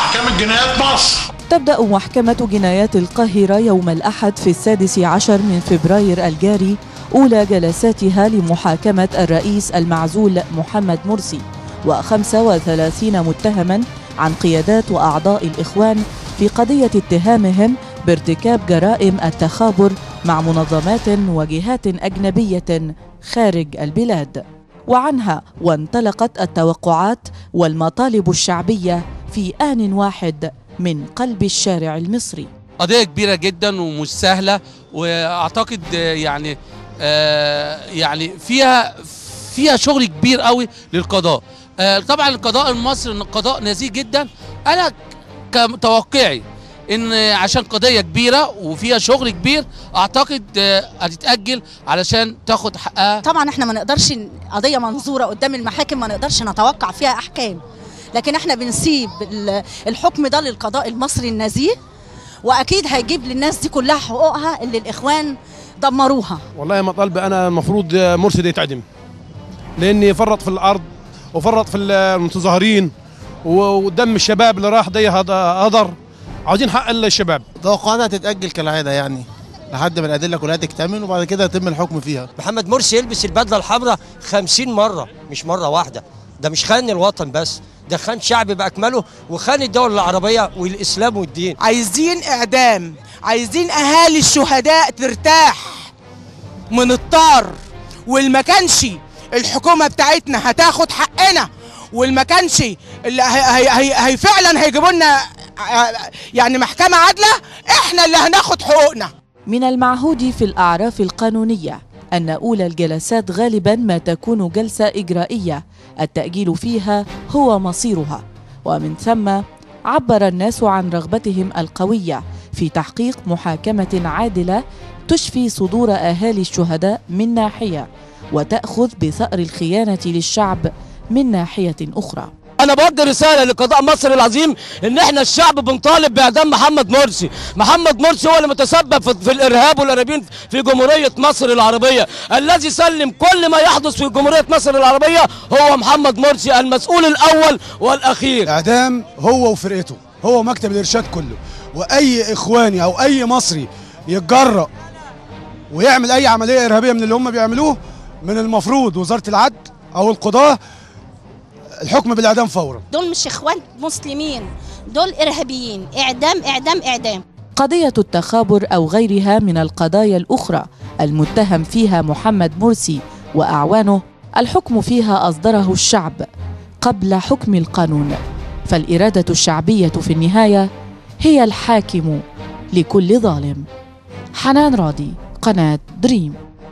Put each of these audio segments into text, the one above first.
محكمة جنايات مصر تبدأ محكمة جنايات القاهرة يوم الأحد في السادس عشر من فبراير الجاري أولى جلساتها لمحاكمة الرئيس المعزول محمد مرسي و35 متهما عن قيادات وأعضاء الإخوان في قضية اتهامهم بارتكاب جرائم التخابر مع منظمات وجهات أجنبية خارج البلاد وعنها وانطلقت التوقعات والمطالب الشعبية في آن واحد من قلب الشارع المصري قضية كبيرة جدا ومش سهلة واعتقد آه، يعني آه يعني فيها فيها شغل كبير قوي للقضاء آه طبعا القضاء المصري قضاء نزيه جدا انا كتوقعي ان عشان قضيه كبيره وفيها شغل كبير اعتقد آه، هتتاجل علشان تاخد حقها طبعا احنا ما نقدرش قضيه منظوره قدام المحاكم ما نقدرش نتوقع فيها احكام لكن احنا بنسيب ال- الحكم ده للقضاء المصري النزيه واكيد هيجيب للناس دي كلها حقوقها اللي الاخوان دمروها والله مطالبي انا المفروض مرسي ده يتعدم لاني فرط في الارض وفرط في المتظاهرين ودم الشباب اللي راح ده هذا هدر عاوزين حق الشباب توقعنا تتأجل كالعادة يعني لحد ما الأدلة كلها تكتمل وبعد كده يتم الحكم فيها محمد مرسي يلبس البدله الحمراء خمسين مره مش مره واحده ده مش خان الوطن بس ده خان شعب باكمله وخان الدول العربيه والاسلام والدين عايزين اعدام عايزين اهالي الشهداء ترتاح من الطار والما كانش الحكومه بتاعتنا هتاخد حقنا والما كانش اللي هي هي هي هي فعلا هيجيبوا لنا آه، يعني محكمه عادله احنا اللي هناخد حقوقنا من المعهود في الأعراف القانونية أن أولى الجلسات غالبا ما تكون جلسة إجرائية التأجيل فيها هو مصيرها ومن ثم عبر الناس عن رغبتهم القوية في تحقيق محاكمة عادلة تشفي صدور أهالي الشهداء من ناحية وتأخذ بثأر الخيانة للشعب من ناحية أخرى انا بوجه رساله لقضاء مصر العظيم ان احنا الشعب بنطالب باعدام محمد مرسي محمد مرسي هو اللي متسبب في, في الارهاب والارهابيين في جمهوريه مصر العربيه الذي سلم كل ما يحدث في جمهوريه مصر العربيه هو محمد مرسي المسؤول الاول والاخير اعدام هو وفرقته هو مكتب الارشاد كله واي اخواني او اي مصري يتجرأ ويعمل اي عمليه ارهابيه من اللي هم بيعملوه من المفروض وزاره العدل او القضاه الحكم بالاعدام فورا دول مش اخوان مسلمين دول ارهابيين اعدام اعدام اعدام قضية التخابر أو غيرها من القضايا الأخرى المتهم فيها محمد مرسي وأعوانه الحكم فيها أصدره الشعب قبل حكم القانون فالإرادة الشعبية في النهاية هي الحاكم لكل ظالم حنان راضي قناة دريم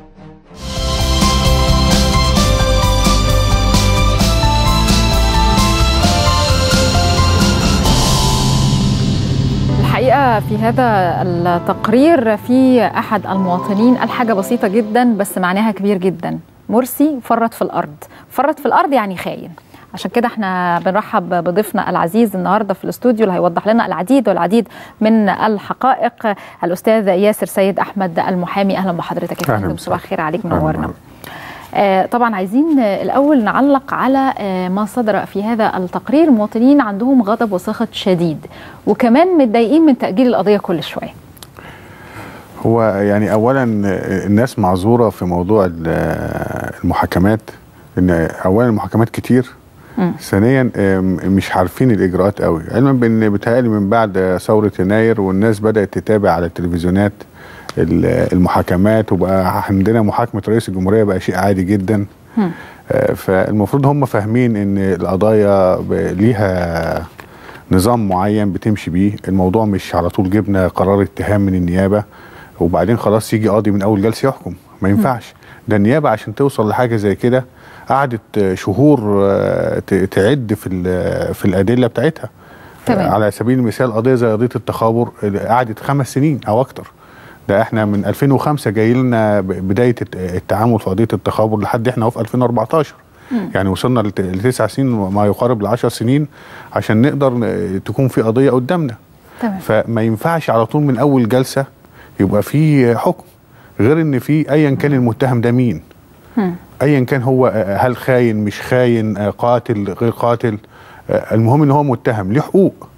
الحقيقة في هذا التقرير في أحد المواطنين قال حاجة بسيطة جدا بس معناها كبير جدا مرسي فرط في الأرض فرط في الأرض يعني خاين عشان كده احنا بنرحب بضيفنا العزيز النهارده في الاستوديو اللي هيوضح لنا العديد والعديد من الحقائق الاستاذ ياسر سيد احمد المحامي اهلا بحضرتك يا فندم صباح الخير عليك منورنا آه، طبعا عايزين آه، الاول نعلق على آه، ما صدر في هذا التقرير المواطنين عندهم غضب وسخط شديد وكمان متضايقين من تاجيل القضيه كل شويه هو يعني اولا الناس معذوره في موضوع ال- المحاكمات ان اولا المحاكمات كتير ثانيا آم، مش عارفين الاجراءات قوي علما بان بيتهيألي من بعد ثوره يناير والناس بدات تتابع على التلفزيونات ال- المحاكمات وبقى عندنا محاكمه رئيس الجمهوريه بقى شيء عادي جدا آه، فالمفروض هم فاهمين ان القضايا ب- ليها نظام معين بتمشي بيه الموضوع مش على طول جبنا قرار اتهام من النيابه وبعدين خلاص يجي قاضي من اول جلسه يحكم ما ينفعش ده النيابه عشان توصل لحاجه زي كده قعدت شهور آه، ت- تعد في ال- في الادله بتاعتها تمام. على سبيل المثال قضيه زي قضيه التخابر اللي قعدت خمس سنين او اكتر ده احنا من 2005 جاي لنا ب- بدايه الت- التعامل في قضيه التخابر لحد احنا اهو في 2014 يعني وصلنا لت- لتسع سنين ما يقارب ل 10 سنين عشان نقدر ن- تكون في قضيه قدامنا تمام فما ينفعش على طول من اول جلسه يبقى في حكم غير ان في ايا كان المتهم ده مين مم. ايا كان هو آه، هل خاين مش خاين آه، قاتل غير قاتل آه، المهم ان هو متهم ليه حقوق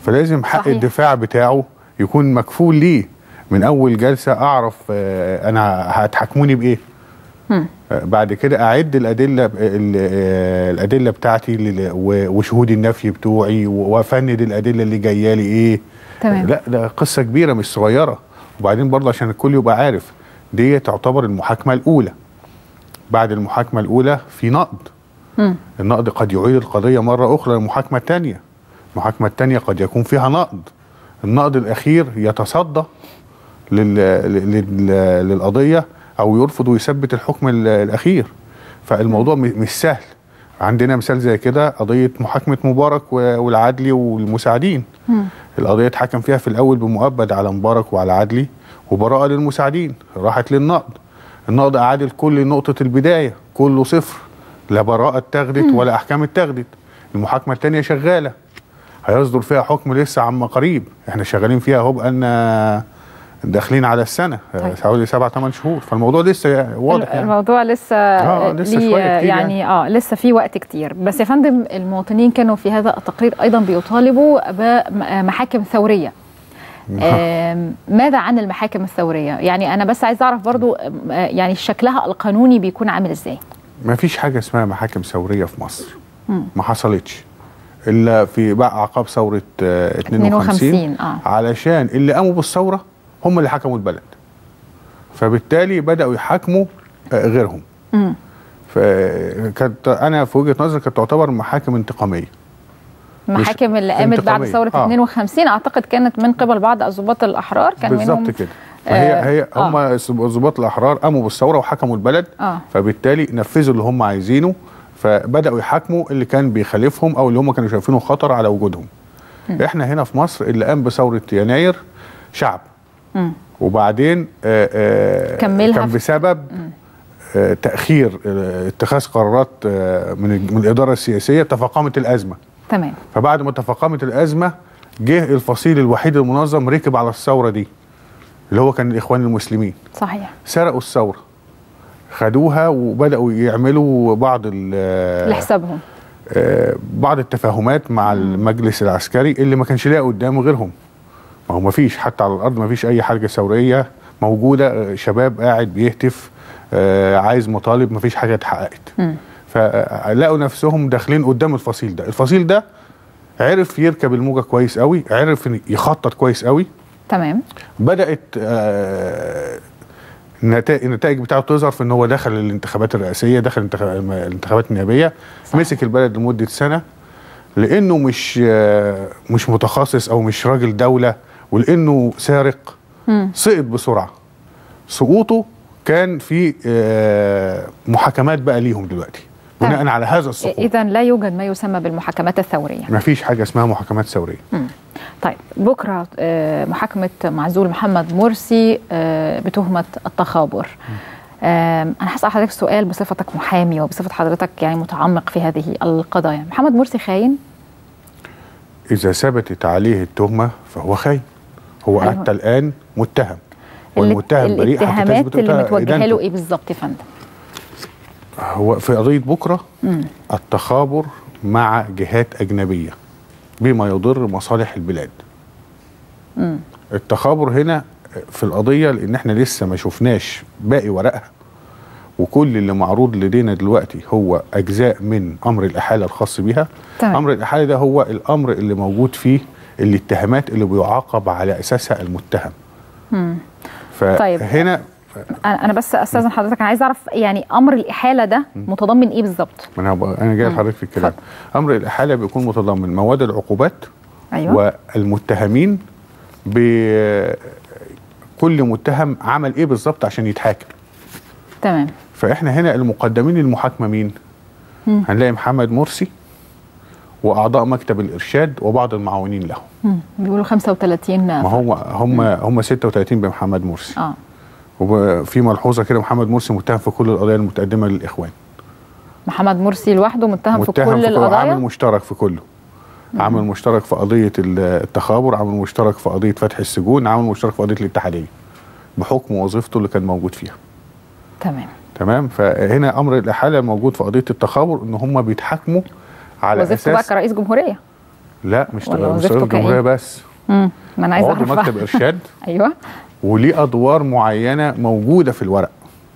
فلازم حق صحيح. الدفاع بتاعه يكون مكفول ليه من اول جلسه اعرف آه، انا هتحاكموني بايه مم. آه، بعد كده اعد الادله ب- ال- آه، الادله بتاعتي لل- و- وشهود النفي بتوعي و- وافند الادله اللي جايه لي ايه تمام. لا ده قصه كبيره مش صغيره وبعدين برضه عشان الكل يبقى عارف دي تعتبر المحاكمه الاولى بعد المحاكمه الاولى في نقد مم. النقد قد يعيد القضيه مره اخرى للمحاكمه الثانيه المحاكمه الثانيه قد يكون فيها نقد النقد الاخير يتصدى لل... لل... للقضيه او يرفض ويثبت الحكم ال- الاخير فالموضوع م- مش سهل عندنا مثال زي كده قضيه محاكمه مبارك و- والعدلي والمساعدين مم. القضيه اتحكم فيها في الاول بمؤبد على مبارك وعلى عدلي وبراءه للمساعدين راحت للنقد النقد اعاد الكل نقطه البدايه كله صفر لا براءه اتخذت ولا احكام اتخذت المحاكمه الثانيه شغاله هيصدر فيها حكم لسه عما قريب احنا شغالين فيها اهو بقالنا داخلين على السنه طيب. حوالي سبع ثمان شهور فالموضوع لسه واضح يعني الموضوع لسه آه، لسه ليه شوية كتير يعني اه لسه في وقت كتير بس يا فندم المواطنين كانوا في هذا التقرير ايضا بيطالبوا بمحاكم ثوريه آم، ماذا عن المحاكم الثوريه يعني انا بس عايز اعرف برضو آم، آه، يعني شكلها القانوني بيكون عامل ازاي ما فيش حاجه اسمها محاكم ثوريه في مصر مم. ما حصلتش الا في بقى اعقاب ثوره آه، 52 52 اه علشان اللي قاموا بالثوره هم اللي حكموا البلد فبالتالي بداوا يحاكموا آه، غيرهم مم. فكانت انا في وجهه نظري كانت تعتبر محاكم انتقاميه المحاكم اللي قامت بعد انتقامية. ثوره آه. 52 اعتقد كانت من قبل بعض الضباط الاحرار كان منهم بالظبط كده فهي آه، هي آه. هم ضباط الاحرار قاموا بالثوره وحكموا البلد اه فبالتالي نفذوا اللي هم عايزينه فبداوا يحاكموا اللي كان بيخالفهم او اللي هم كانوا شايفينه خطر على وجودهم مم. احنا هنا في مصر اللي قام بثوره يناير شعب مم. وبعدين آه، آه، كملها كان في- بسبب آه، تاخير آه، اتخاذ قرارات آه، من من الاداره السياسيه تفاقمت الازمه تمام فبعد ما تفاقمت الازمه جه الفصيل الوحيد المنظم ركب على الثوره دي اللي هو كان الاخوان المسلمين صحيح سرقوا الثوره خدوها وبداوا يعملوا بعض ال- لحسابهم آه، بعض التفاهمات مع المجلس العسكري اللي ما كانش لاقي قدامه غيرهم ما هو ما فيش حتى على الارض ما فيش اي حاجه ثوريه موجوده آه، شباب قاعد بيهتف آه، عايز مطالب ما فيش حاجه اتحققت مم. فلقوا نفسهم داخلين قدام الفصيل ده الفصيل ده عرف يركب الموجه كويس قوي عرف إن يخطط كويس قوي تمام بدات آه، النتائج النتائج بتاعته تظهر في ان هو دخل الانتخابات الرئاسيه دخل الانتخ- الانتخابات النيابيه صح. مسك البلد لمده سنه لانه مش آه، مش متخصص او مش راجل دوله ولانه سارق مم. سقط بسرعه سقوطه كان في آه، محاكمات بقى ليهم دلوقتي بناء تمام. على هذا السقوط اذا لا يوجد ما يسمى بالمحاكمات الثوريه ما فيش حاجه اسمها محاكمات ثوريه طيب بكره آه، محاكمه معزول محمد مرسي آه، بتهمه التخابر آم، انا هسال حضرتك سؤال بصفتك محامي وبصفه حضرتك يعني متعمق في هذه القضايا محمد مرسي خاين اذا ثبتت عليه التهمه فهو خاين هو أيوة. حتى الان متهم ال- والمتهم بريء حتى الاتهامات تثبت اللي متوجهه له إدانته. ايه بالظبط يا فندم هو في قضيه بكره مم. التخابر مع جهات اجنبيه بما يضر مصالح البلاد مم. التخابر هنا في القضيه لان احنا لسه ما شفناش باقي ورقها وكل اللي معروض لدينا دلوقتي هو اجزاء من امر الاحاله الخاص بيها تمام. امر الاحاله ده هو الامر اللي موجود فيه الاتهامات اللي بيعاقب على اساسها المتهم مم. طيب. فهنا انا أنا بس استاذن حضرتك انا عايز اعرف يعني امر الاحاله ده متضمن ايه بالظبط ما انا هبقى- انا جاي لحضرتك في الكلام امر الاحاله بيكون متضمن مواد العقوبات ايوه والمتهمين بكل متهم عمل ايه بالظبط عشان يتحاكم تمام فاحنا هنا المقدمين للمحاكمه مين مم. هنلاقي محمد مرسي واعضاء مكتب الارشاد وبعض المعاونين له مم. بيقولوا 35 ما هو هم هم 36 بمحمد مرسي اه وفي ملحوظه كده محمد مرسي متهم في كل القضايا المتقدمه للاخوان محمد مرسي لوحده متهم, في كل عامل القضايا مشترك في كله عامل مشترك في قضيه ال- التخابر عامل مشترك في قضيه فتح السجون عامل مشترك في قضيه الاتحاديه بحكم وظيفته اللي كان موجود فيها تمام تمام فهنا امر الاحاله الموجود في قضيه التخابر ان هم بيتحاكموا على وظيفته بقى اساس كرئيس جمهوريه لا مش ولا مش وظيفته رئيس الجمهوريه كإيه؟ بس مم. ما انا عايزه عضو اعرف مكتب ارشاد ايوه وليه ادوار معينه موجوده في الورق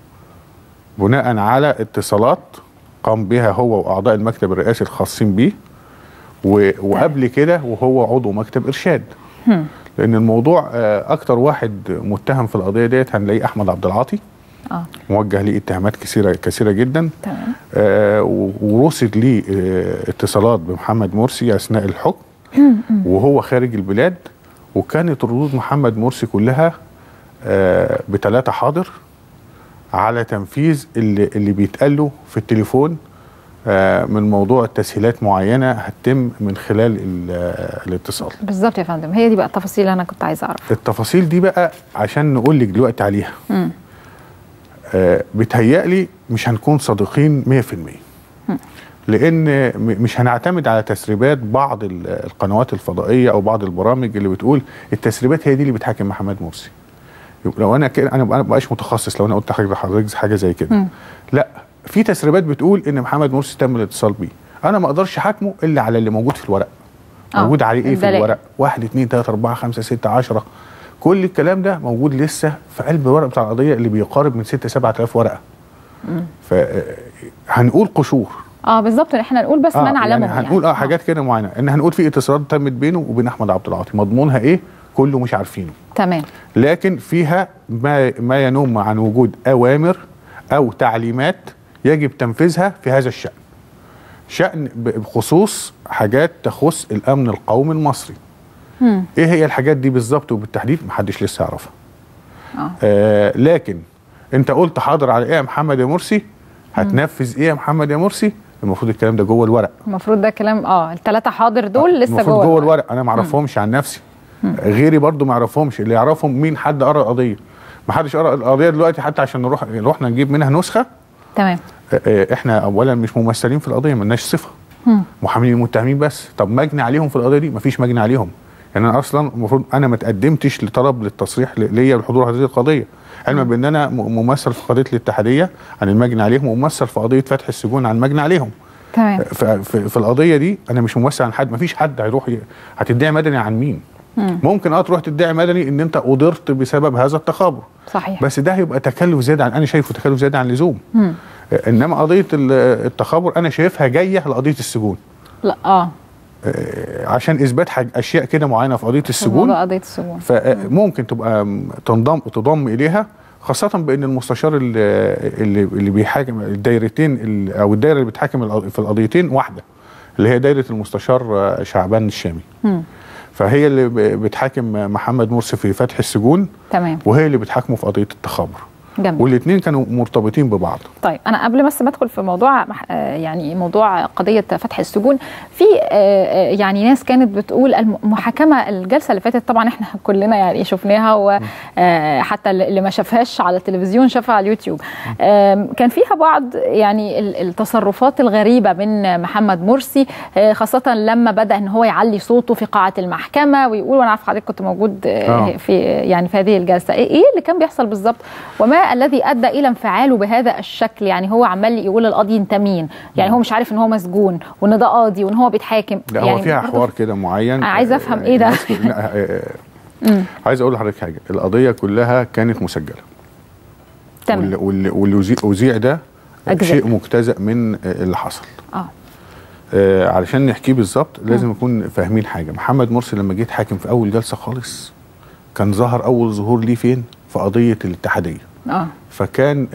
بناء على اتصالات قام بها هو واعضاء المكتب الرئاسي الخاصين بيه و- وقبل كده وهو عضو مكتب ارشاد هم. لان الموضوع آه، اكتر واحد متهم في القضيه ديت هنلاقيه احمد عبد العاطي اه موجه ليه اتهامات كثيره كثيره جدا تمام آه، و- ورصد ليه آه، اتصالات بمحمد مرسي اثناء الحكم وهو خارج البلاد وكانت ردود محمد مرسي كلها آه، بتلاتة حاضر على تنفيذ اللي, اللي بيتقال له في التليفون آه، من موضوع تسهيلات معينة هتتم من خلال ال- آه، الاتصال بالظبط يا فندم هي دي بقى التفاصيل اللي انا كنت عايزه اعرفها التفاصيل دي بقى عشان نقول لك دلوقتي عليها مم. آه، بتهيألي مش هنكون صادقين 100% لان م- مش هنعتمد على تسريبات بعض ال- القنوات الفضائيه او بعض البرامج اللي بتقول التسريبات هي دي اللي بتحاكم محمد مرسي يبقى لو انا كده انا انا مبقاش متخصص لو انا قلت حاجه لحضرتك حاجه زي كده مم. لا في تسريبات بتقول ان محمد مرسي تم الاتصال بيه انا ما اقدرش احاكمه الا على اللي موجود في الورق آه، موجود عليه ايه في الدلائل. الورق واحد اتنين تلاته اربعه خمسه سته عشره كل الكلام ده موجود لسه في قلب الورق بتاع القضيه اللي بيقارب من 6 7000 ورقه مم. ف هنقول قشور اه بالظبط احنا نقول بس ما نعلمه يعني هنقول اه حاجات كده معينه ان هنقول في اتصالات تمت بينه وبين احمد عبد العاطي مضمونها ايه كله مش عارفينه تمام لكن فيها ما ما ينم عن وجود اوامر او تعليمات يجب تنفيذها في هذا الشان شان بخصوص حاجات تخص الامن القومي المصري مم. ايه هي الحاجات دي بالظبط وبالتحديد محدش لسه يعرفها اه آه لكن انت قلت حاضر على ايه يا محمد يا مرسي هتنفذ ايه يا محمد يا مرسي المفروض الكلام ده جوه الورق المفروض ده كلام اه الثلاثه حاضر دول لسه المفروض جوه جوه الورق انا ما اعرفهمش عن نفسي غيري برضو ما يعرفهمش اللي يعرفهم مين حد قرا القضيه ما حدش قرا القضيه دلوقتي حتى عشان نروح رحنا نجيب منها نسخه تمام آه، آه، احنا اولا مش ممثلين في القضيه مالناش صفه مم. محامين المتهمين بس طب مجني عليهم في القضيه دي مفيش مجني عليهم يعني انا اصلا المفروض انا ما تقدمتش لطلب للتصريح ل- ليا لحضور هذه القضيه علما بان انا م- ممثل في قضيه الاتحاديه عن المجني عليهم وممثل في قضيه فتح السجون عن المجني عليهم تمام ف- في, في القضيه دي انا مش ممثل عن حد مفيش حد هيروح ي- هتدعي مدني عن مين مم. ممكن اه تروح تدعي مدني ان انت اضرت بسبب هذا التخابر صحيح بس ده هيبقى تكلف زياده عن انا شايفه تكلف زياده عن اللزوم مم. آه، انما قضيه ال- التخابر انا شايفها جايه لقضيه السجون لا اه آه، عشان اثبات حاج اشياء كده معينه في قضيه في السجون موضوع قضيه السجون فممكن تبقى م- تنضم تضم اليها خاصة بأن المستشار اللي اللي, اللي بيحاكم الدايرتين ال- أو الدايرة اللي بتحاكم الق- في القضيتين واحدة اللي هي دايرة المستشار آه، شعبان الشامي مم. فهي اللي ب- بتحاكم محمد مرسي في فتح السجون تمام وهي اللي بتحاكمه في قضية التخابر جميل والاثنين كانوا مرتبطين ببعض طيب انا قبل بس ما ادخل في موضوع مح- آه، يعني موضوع قضيه فتح السجون في آه، آه، يعني ناس كانت بتقول المحاكمه الجلسه اللي فاتت طبعا احنا كلنا يعني شفناها وحتى اللي ما شافهاش على التلفزيون شافها على اليوتيوب آم، كان فيها بعض يعني ال- التصرفات الغريبه من محمد مرسي آه، خاصه لما بدا ان هو يعلي صوته في قاعه المحكمه ويقول وانا عارف حضرتك كنت موجود آه، آه. في يعني في هذه الجلسه ايه إيه اللي كان بيحصل بالظبط وما الذي ادى الى انفعاله بهذا الشكل يعني هو عمال يقول القاضي انت مين يعني هو مش عارف ان هو مسجون وان ده قاضي وان هو بيتحاكم لا يعني هو فيها برضه حوار كده معين أنا عايزة أفهم إيه ده؟ الناس- لا، آه، مم. عايز اقول لحضرتك حاجه القضيه كلها كانت مسجله تمام واللي- واللي واللي اذيع ده أجزاء. شيء مجتزأ من آه، اللي حصل اه آه علشان نحكيه بالظبط لازم نكون فاهمين حاجه محمد مرسي لما جه يتحاكم في اول جلسه خالص كان ظهر اول ظهور ليه فين في قضيه الاتحاديه اه فكان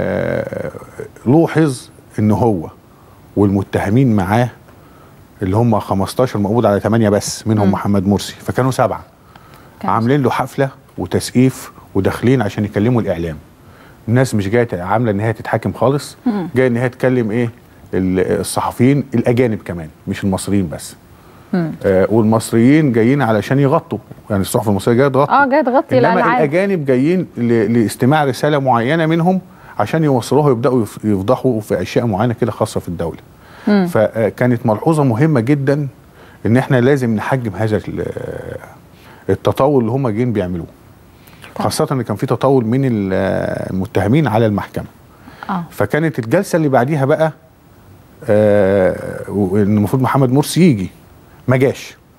آه لوحظ ان هو والمتهمين معاه اللي هم 15 مقبوض على 8 بس منهم مم. محمد مرسي فكانوا سبعه عاملين له حفله وتسقيف وداخلين عشان يكلموا الاعلام الناس مش جايه عامله ان هي تتحاكم خالص مم. جايه ان هي تكلم ايه ال- الصحفيين الاجانب كمان مش المصريين بس مم. آه والمصريين جايين علشان يغطوا يعني الصحف المصريه جايه تغطي اه جاي تغطي انما الالعاب الاجانب جايين ل- لاستماع رساله معينه منهم عشان يوصلوها ويبداوا يف- يفضحوا في اشياء معينه كده خاصه في الدوله مم. فكانت ملحوظه مهمه جدا ان احنا لازم نحجم هذا ال- التطاول اللي هم جايين بيعملوه خاصه ان كان في تطاول من ال- المتهمين على المحكمه اه فكانت الجلسه اللي بعديها بقى آه وان المفروض محمد مرسي يجي ما جاش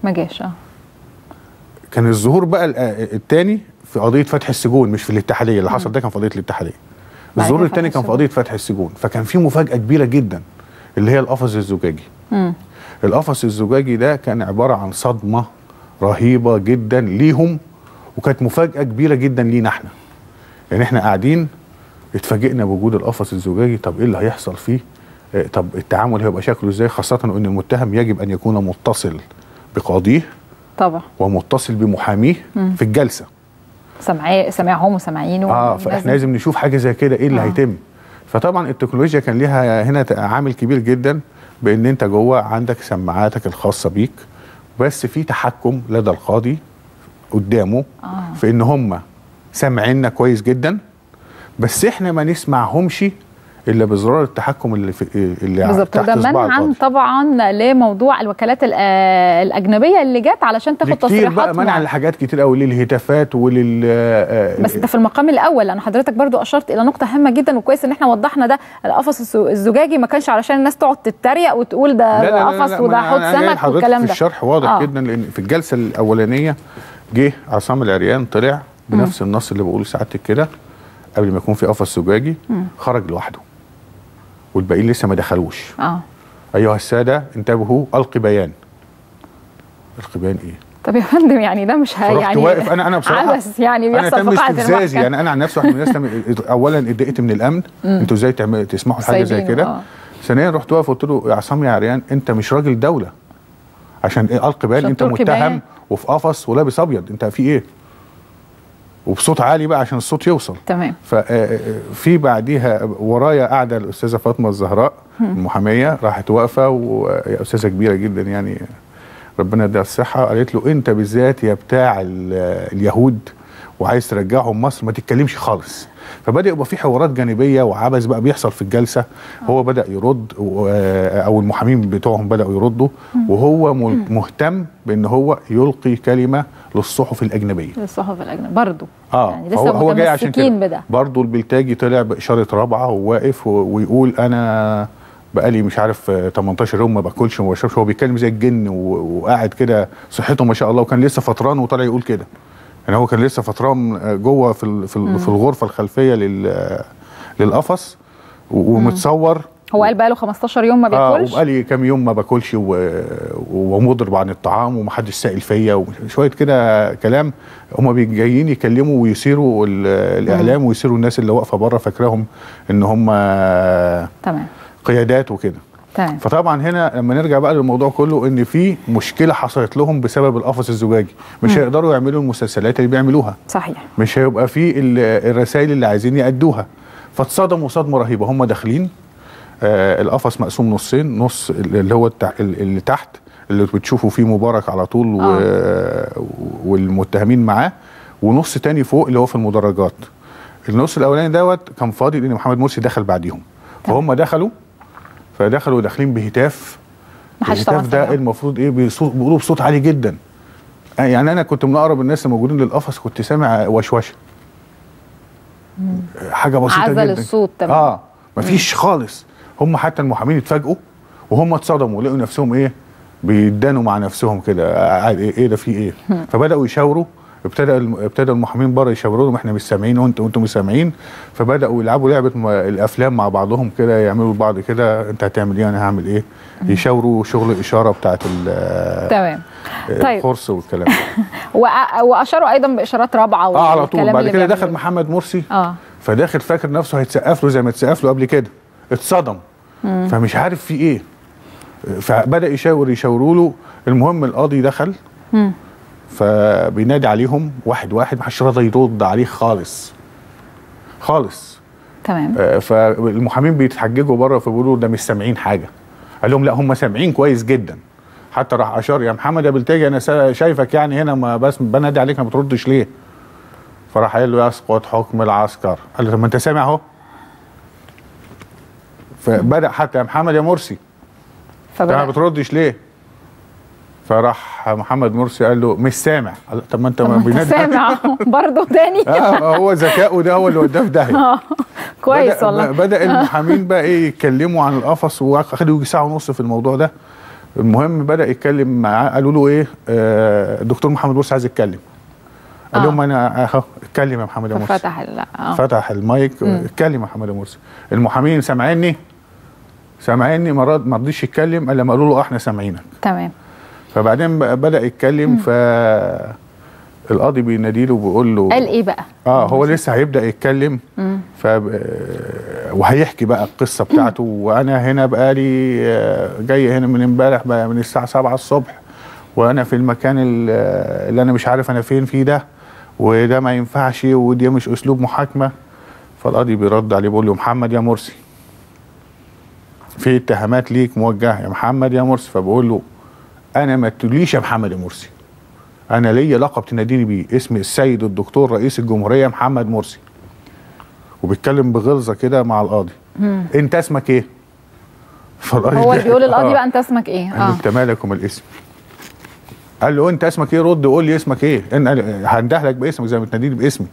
ما جاش اه كان الظهور بقى ال- آه، التاني في قضيه فتح السجون مش في الاتحاديه اللي حصل ده كان في قضيه الاتحاديه بعد الظهور كده التاني فتح كان في السجون. قضيه فتح السجون فكان في مفاجاه كبيره جدا اللي هي القفص الزجاجي مم. القفص الزجاجي ده كان عباره عن صدمه رهيبه جدا ليهم وكانت مفاجاه كبيره جدا لينا احنا يعني احنا قاعدين اتفاجئنا بوجود القفص الزجاجي طب ايه اللي هيحصل فيه آه، طب التعامل هيبقى شكله ازاي خاصه ان المتهم يجب ان يكون متصل بقاضيه طبعا ومتصل بمحاميه مم. في الجلسه سمعي سمعهم وسامعينه اه فاحنا لازم نشوف حاجه زي كده ايه اللي آه. آه. هيتم فطبعا التكنولوجيا كان ليها هنا ت- عامل كبير جدا بان انت جوه عندك سماعاتك الخاصه بيك بس في تحكم لدى القاضي قدامه آه. في ان هم سامعيننا كويس جدا بس احنا ما نسمعهمش الا بزرار التحكم اللي في اللي بالظبط تحت وده صباع منعا القاضي. طبعا لموضوع الوكالات ال- آه، الاجنبيه اللي جت علشان تاخد كتير تصريحات بقى منع مع- لحاجات كتير قوي للهتافات ولل آه، بس ده في المقام الاول انا حضرتك برضو اشرت الى نقطه هامه جدا وكويس ان احنا وضحنا ده القفص الس- الزجاجي ما كانش علشان الناس تقعد تتريق وتقول ده لا لا لا قفص لا وده ما حوض أنا- أنا جاي سمك لحضرتك والكلام في ده الشرح واضح آه. جدا لان في الجلسه الاولانيه جه عصام العريان طلع بنفس النص اللي بقوله سعادتك كده قبل ما يكون في قفص زجاجي مم. خرج لوحده والباقيين لسه ما دخلوش اه ايها الساده انتبهوا القي بيان القي بيان ايه طب يا فندم يعني ده مش ه- فرحت يعني واقف انا انا بصراحه عبث يعني انا بيحصل تم في قاعه استفزازي المحكمه يعني انا عن نفسي واحد من الناس تم- اولا اتضايقت من الامن مم. انتوا ازاي تعملوا تسمحوا لحاجه زي سايبينه، كده آه. ثانيا رحت واقف قلت له يا عصام يا عريان انت مش راجل دوله عشان ايه القي بيان عشان انت تلقي متهم بيان. وفي قفص ولابس ابيض انت في ايه وبصوت عالي بقى عشان الصوت يوصل تمام ففي بعديها ورايا قاعده الاستاذه فاطمه الزهراء مم. المحاميه راحت واقفه وهي استاذه كبيره جدا يعني ربنا يديها الصحه قالت له انت بالذات يا بتاع ال- اليهود وعايز ترجعهم مصر ما تتكلمش خالص فبدا يبقى في حوارات جانبيه وعبث بقى بيحصل في الجلسه هو بدا يرد و- او المحامين بتوعهم بداوا يردوا وهو مل- مهتم بان هو يلقي كلمه للصحف الاجنبيه الصحف الاجنبيه برضو اه يعني فهو لسه هو جاي عشان متمسكين كده بده برضه البلتاجي طلع باشاره رابعه وواقف و- ويقول انا بقالي مش عارف آه، 18 يوم ما باكلش وما بشربش هو بيتكلم زي الجن و- وقاعد كده صحته ما شاء الله وكان لسه فطران وطالع يقول كده يعني هو كان لسه فطران آه، جوه في ال- في, مم. ال- في الغرفه الخلفيه لل آه، للقفص و- ومتصور هو قال بقى له 15 يوم ما اه بياكلش وبقالي كام يوم ما باكلش و- ومضرب عن الطعام ومحدش سائل فيا وشويه كده كلام هم جايين يكلموا ويثيروا ال- الاعلام ويثيروا الناس اللي واقفه بره فاكراهم ان هم تمام قيادات وكده تمام فطبعا هنا لما نرجع بقى للموضوع كله ان في مشكله حصلت لهم بسبب القفص الزجاجي مش مم. هيقدروا يعملوا المسلسلات اللي بيعملوها صحيح مش هيبقى في ال- الرسائل اللي عايزين يأدوها فاتصدموا صدمه رهيبه هم داخلين آه القفص مقسوم نصين نص اللي هو التع- اللي تحت اللي بتشوفوا فيه مبارك على طول و... والمتهمين معاه ونص تاني فوق اللي هو في المدرجات النص الاولاني دوت كان فاضي لان محمد مرسي دخل بعديهم فهم دخلوا فدخلوا داخلين بهتاف محدش طبعا الهتاف ده سمعه. المفروض ايه بصوت بيقولوا بصوت عالي جدا آه، يعني انا كنت من اقرب الناس الموجودين للقفص كنت سامع وشوشه حاجه بسيطه عزل جدا الصوت تمام. اه مفيش خالص هم حتى المحامين اتفاجئوا وهم اتصدموا لقوا نفسهم ايه بيدانوا مع نفسهم كده قاعد ايه, إيه ده في ايه هم. فبداوا يشاوروا ابتدى الم- ابتدى المحامين بره يشاوروا لهم احنا مش سامعين وانتوا وانتوا مش سامعين فبداوا يلعبوا لعبه م- الافلام مع بعضهم كده يعملوا لبعض كده انت هتعمل ايه انا هعمل ايه يشاوروا شغل الاشاره بتاعت ال- تمام طيب. الخرص والكلام ده وأ- واشاروا ايضا باشارات رابعه اه على طول والكلام بعد اللي كده بيعملوه. دخل محمد مرسي اه فداخل فاكر نفسه هيتسقف له زي ما اتسقف له قبل كده اتصدم مم. فمش عارف في ايه فبدا يشاور يشاوروا له المهم القاضي دخل مم. فبينادي عليهم واحد واحد محدش راضي يرد عليه خالص خالص تمام آه، فالمحامين بيتحججوا بره فبيقولوا ده مش سامعين حاجه قال لهم لا هم سامعين كويس جدا حتى راح اشار يا محمد يا بلتاجي انا سا- شايفك يعني هنا ما بس بنادي عليك ما بتردش ليه فراح قال له يسقط حكم العسكر قال له طب ما انت سامع اهو فبدا حتى يا محمد يا مرسي انت ما فبدأ بتردش ليه فراح محمد مرسي قال له مش سامع قال له طب ما انت طب ما ما انت بينادي سامع برضه تاني اه هو ذكائه ده هو اللي وداه في داهيه اه كويس بدأ والله بدا المحامين بقى ايه يتكلموا عن القفص واخدوا يجي ساعه ونص في الموضوع ده المهم بدا يتكلم معاه قالوا له ايه آه الدكتور محمد مرسي عايز يتكلم قال آه. لهم انا اهو اتكلم يا محمد يا مرسي ففتح ال- اه فتح المايك مم. اتكلم يا محمد يا مرسي المحامين سامعيني سامعيني ما رد- ما رضيش يتكلم الا لما قالوا له آه، احنا سامعينك تمام فبعدين بقى بدا يتكلم ف القاضي بيناديله وبيقول له قال ايه بقى؟ اه هو لسه هيبدا يتكلم مم. ف وهيحكي بقى القصه بتاعته وانا هنا بقالي آه، جاي هنا من امبارح بقى من الساعه 7 الصبح وانا في المكان ال- اللي انا مش عارف انا فين فيه ده وده ما ينفعش ودي مش اسلوب محاكمه فالقاضي بيرد عليه بيقول له محمد يا مرسي في اتهامات ليك موجهه يا محمد يا مرسي فبقول له انا ما تقوليش يا محمد يا مرسي انا ليا لقب تناديني بيه اسمي السيد الدكتور رئيس الجمهوريه محمد مرسي وبيتكلم بغلظه كده مع القاضي مم. انت اسمك ايه فالقاضي هو ضحك. اللي بيقول للقاضي آه. بقى انت اسمك ايه؟ قال له اه انت مالك ومال الاسم قال له انت اسمك ايه رد قول لي اسمك ايه ان هندهلك باسمك زي ما تناديني باسمي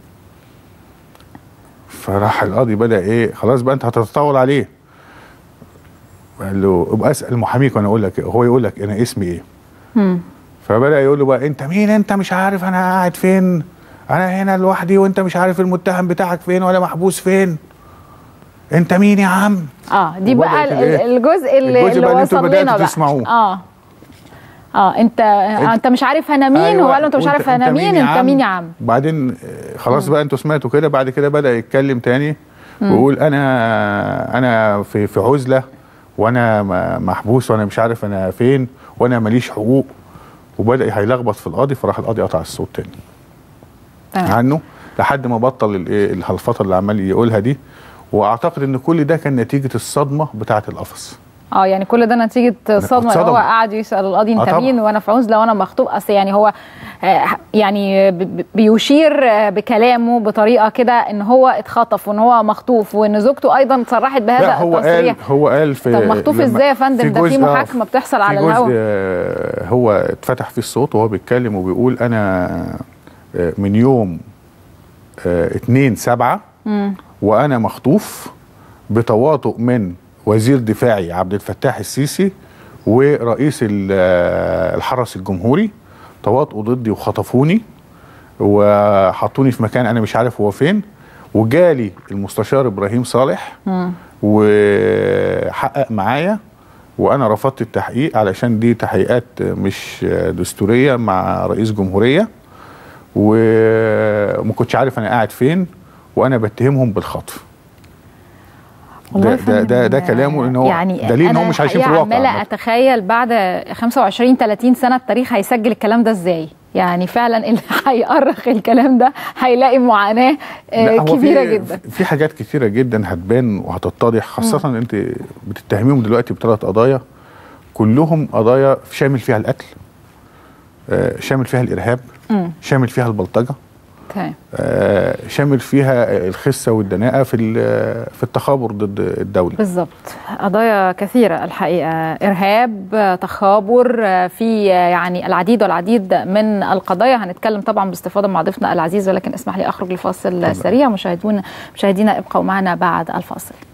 فراح القاضي بدا ايه خلاص بقى انت هتتطاول عليه قال له ابقى اسال محاميك وانا اقول لك هو يقول لك انا اسمي ايه مم. فبدا يقول له بقى انت مين انت مش عارف انا قاعد فين انا هنا لوحدي وانت مش عارف المتهم بتاعك فين ولا محبوس فين انت مين يا عم اه دي بقى وبدأت ال- الإيه؟ ال- الجزء اللي, الجزء اللي بقى اللي انتوا وصل بدأتوا لنا بقى تسمعوه. اه اه انت آه انت مش عارف انا مين أيوة، هو قال له انت مش وانت- عارف انا انت مين يا انت مين يا عم بعدين آه، خلاص بقى انتوا سمعتوا كده بعد كده بدا يتكلم تاني مم. ويقول انا انا في في عزله وانا م- محبوس وانا مش عارف انا فين وانا ماليش حقوق وبدا هيلخبط في القاضي فراح القاضي قطع الصوت تاني تمام. عنه لحد ما بطل الايه الهلفطه اللي عمال يقولها دي واعتقد ان كل ده كان نتيجه الصدمه بتاعه القفص اه يعني كل ده نتيجه صدمه اللي اتصدم. هو قاعد يسال القاضي آه انت طبعا. مين وانا في عزله وانا مخطوب اصل يعني هو آه، يعني ب- ب- بيشير آه، بكلامه بطريقه كده ان هو اتخطف وان هو مخطوف وان زوجته ايضا صرحت بهذا لا هو قال التصريح هو قال في طب مخطوف لما- ازاي يا فندم؟ ده في جزء- آه، محاكمة بتحصل في على جزء الهوا. آه، هو اتفتح فيه الصوت وهو بيتكلم وبيقول انا آه، من يوم آه، 2 7 مم. وانا مخطوف بتواطؤ من وزير دفاعي عبد الفتاح السيسي ورئيس ال- آه، الحرس الجمهوري تواطؤوا ضدي وخطفوني وحطوني في مكان انا مش عارف هو فين وجالي المستشار ابراهيم صالح مم. وحقق معايا وانا رفضت التحقيق علشان دي تحقيقات مش دستوريه مع رئيس جمهوريه وما كنتش عارف انا قاعد فين وانا بتهمهم بالخطف والله ده يا ده, ده, ده فندم، كلامه ان هو يعني دليل ان أنا هم مش عايشين في الحقيقة الواقع عماله عامة. اتخيل بعد 25 30 سنه التاريخ هيسجل الكلام ده ازاي يعني فعلا اللي هيأرخ الكلام ده هيلاقي معاناه آه، لا، هو كبيره في جدا في حاجات كتيره جدا هتبان وهتتضح خاصه ان انت بتتهميهم دلوقتي بثلاث قضايا كلهم قضايا شامل فيها القتل آه، شامل فيها الارهاب مم. شامل فيها البلطجه تمام آه، شامل فيها الخسه والدناءه في ال- في التخابر ضد الدوله بالظبط قضايا كثيرة الحقيقة إرهاب تخابر في يعني العديد والعديد من القضايا هنتكلم طبعا باستفاضة مع ضيفنا العزيز ولكن اسمح لي أخرج لفاصل سريع مشاهدون مشاهدينا ابقوا معنا بعد الفاصل